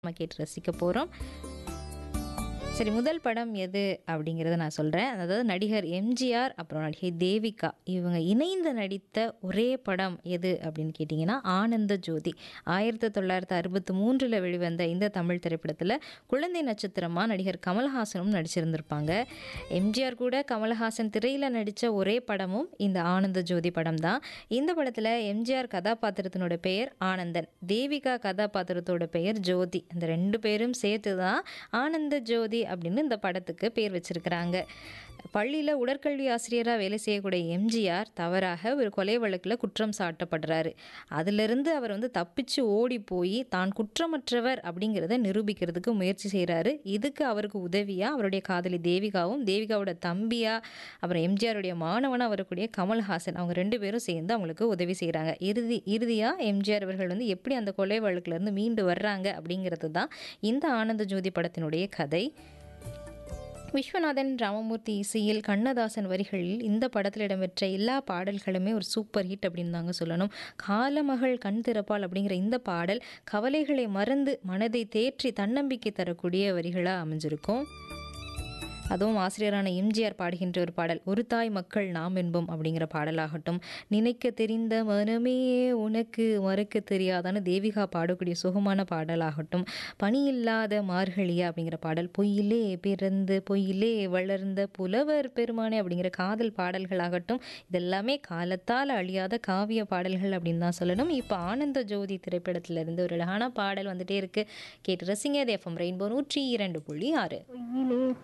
நம்ம கேட்டு ரசிக்க போகிறோம் சரி முதல் படம் எது அப்படிங்கிறத நான் சொல்கிறேன் அதாவது நடிகர் எம்ஜிஆர் அப்புறம் நடிகை தேவிகா இவங்க இணைந்து நடித்த ஒரே படம் எது அப்படின்னு கேட்டிங்கன்னா ஆனந்த ஜோதி ஆயிரத்தி தொள்ளாயிரத்தி அறுபத்தி மூன்றில் வெளிவந்த இந்த தமிழ் திரைப்படத்தில் குழந்தை நட்சத்திரமாக நடிகர் கமல்ஹாசனும் நடிச்சிருந்திருப்பாங்க எம்ஜிஆர் கூட கமல்ஹாசன் திரையில் நடித்த ஒரே படமும் இந்த ஆனந்த ஜோதி படம் தான் இந்த படத்தில் எம்ஜிஆர் கதாபாத்திரத்தினோட பெயர் ஆனந்தன் தேவிகா கதாபாத்திரத்தோட பெயர் ஜோதி இந்த ரெண்டு பேரும் சேர்த்து தான் ஆனந்த ஜோதி அப்படின்னு இந்த படத்துக்கு பேர் வச்சிருக்கிறாங்க பள்ளியில் உடற்கல்வி ஆசிரியராக வேலை செய்யக்கூடிய எம்ஜிஆர் தவறாக ஒரு கொலை வழக்கில் குற்றம் சாட்டப்படுறாரு அதிலிருந்து அவர் வந்து தப்பிச்சு ஓடி போய் தான் குற்றமற்றவர் அப்படிங்கிறத நிரூபிக்கிறதுக்கு முயற்சி செய்கிறாரு இதுக்கு அவருக்கு உதவியாக அவருடைய காதலி தேவிகாவும் தேவிகாவோட தம்பியா அப்புறம் எம்ஜிஆருடைய மாணவனாக வரக்கூடிய கமல்ஹாசன் அவங்க ரெண்டு பேரும் சேர்ந்து அவங்களுக்கு உதவி செய்கிறாங்க இறுதி இறுதியாக எம்ஜிஆர் அவர்கள் வந்து எப்படி அந்த கொலை வழக்குலேருந்து மீண்டு வர்றாங்க அப்படிங்கிறது தான் இந்த ஆனந்த ஜோதி படத்தினுடைய கதை விஸ்வநாதன் ராமமூர்த்தி இசையில் கண்ணதாசன் வரிகளில் இந்த படத்தில் இடம்பெற்ற எல்லா பாடல்களுமே ஒரு சூப்பர் ஹிட் அப்படின்னு தாங்க சொல்லணும் காலமகள் கண் திறப்பால் அப்படிங்கிற இந்த பாடல் கவலைகளை மறந்து மனதை தேற்றி தன்னம்பிக்கை தரக்கூடிய வரிகளாக அமைஞ்சிருக்கும் அதுவும் ஆசிரியரான எம்ஜிஆர் பாடுகின்ற ஒரு பாடல் ஒரு தாய் மக்கள் நாம் என்போம் அப்படிங்கிற பாடலாகட்டும் நினைக்க தெரிந்த மனமே உனக்கு மறக்க தெரியாதான்னு தேவிகா பாடக்கூடிய சுகமான பாடலாகட்டும் பணியில்லாத மார்கழியா அப்படிங்கிற பாடல் பொய்யிலே பிறந்து பொய்யிலே வளர்ந்த புலவர் பெருமானே அப்படிங்கிற காதல் பாடல்களாகட்டும் இதெல்லாமே காலத்தால் அழியாத காவிய பாடல்கள் அப்படின்னு தான் சொல்லணும் இப்போ ஆனந்த ஜோதி திரைப்படத்திலிருந்து ஒரு அழகான பாடல் வந்துட்டே இருக்கு கேட்டு ரசிங்க எஃப்எம் ரெயின்போ நூற்றி இரண்டு புள்ளி ஆறு